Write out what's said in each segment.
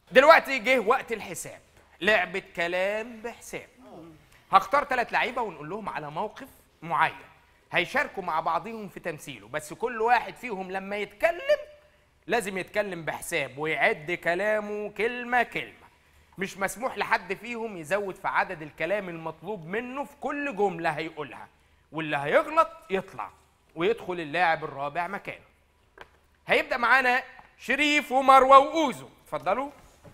دلوقتي جه وقت الحساب لعبة كلام بحساب هختار ثلاث لعيبة ونقول لهم على موقف معين هيشاركوا مع بعضهم في تمثيله بس كل واحد فيهم لما يتكلم لازم يتكلم بحساب ويعد كلامه كلمة كلمة مش مسموح لحد فيهم يزود في عدد الكلام المطلوب منه في كل جملة هيقولها واللي هيغلط يطلع ويدخل اللاعب الرابع مكانه هيبدأ معانا شريف ومروة وأوزو اتفضلوا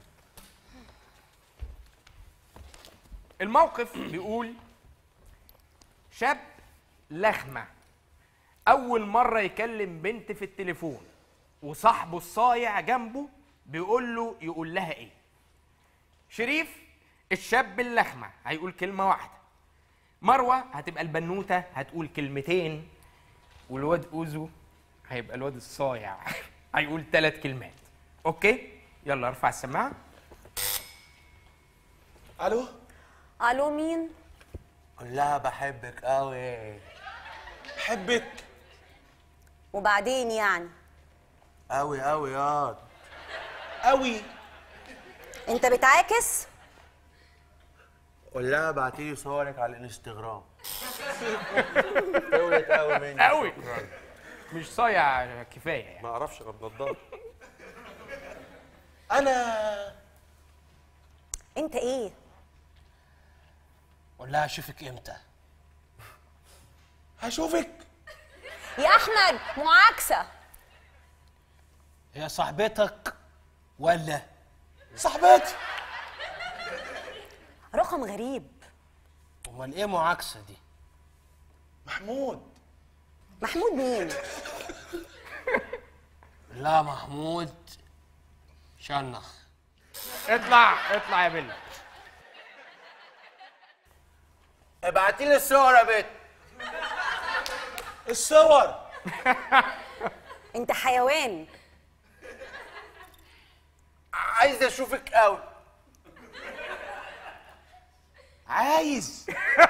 الموقف بيقول شاب لخمة أول مرة يكلم بنت في التليفون وصاحبه الصايع جنبه بيقول له يقول لها إيه شريف الشاب اللخمة هيقول كلمة واحدة مروة هتبقى البنوتة هتقول كلمتين والواد أوزو هيبقى الواد الصايع هيقول ثلاث كلمات أوكي يلا ارفع السماعة الو الو مين قول لها بحبك قوي بحبك وبعدين يعني قوي قوي ياض قوي انت بتعاكس قول لها ابعتيلي صورك على الانستغرام تولد قوي مني قوي مش صايع كفاية يعني ما اعرفش غير نضاره انا انت ايه قول لها اشوفك امتى هشوفك يا احمد معاكسه هي صاحبتك ولا صاحبتي رقم غريب امال ايه معاكسه دي محمود محمود مين لا محمود شنخ اطلع اطلع يا بيلا ابعتيلي الصور يا بت الصور انت حيوان عايز اشوفك قوي عايز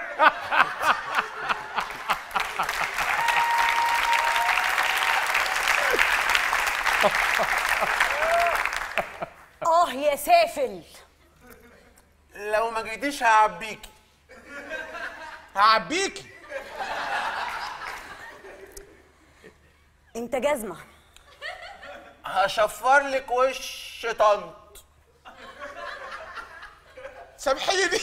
اه يا سافل لو ما جيتيش هعبيكي هعبيكي انت جزمه هشفر لك وش طنط سامحيني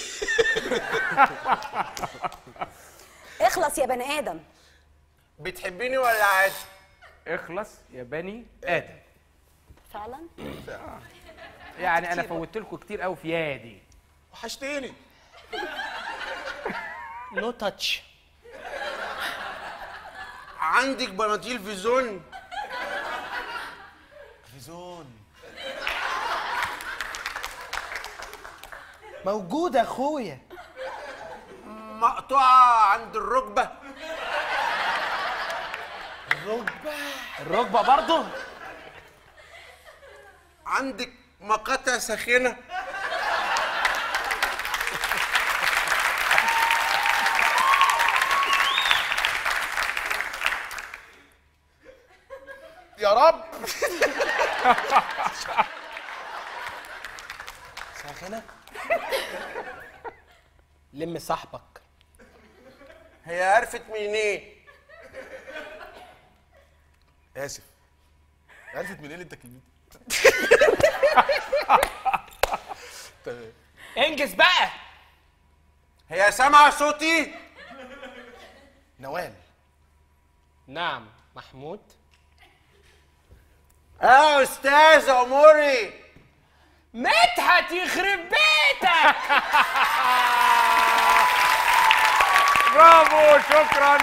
اخلص يا بني ادم بتحبيني ولا عادي اخلص يا بني ادم فعلا يعني انا فوتت لكم كتير قوي في يادي وحشتيني نو تاتش عندك بناطيل فيزون فيزون موجود اخويا مقطوعة عند الركبة الركبه برضه عندك مقاطع ساخنة يا رب ساخنه لم صاحبك هي عرفت منين اسف عرفت منين انت كلمتي تمام انجز بقى هي سامعة صوتي نوال نعم محمود اه استاذ عمري مدحت يخرب بيتك برافو شكرا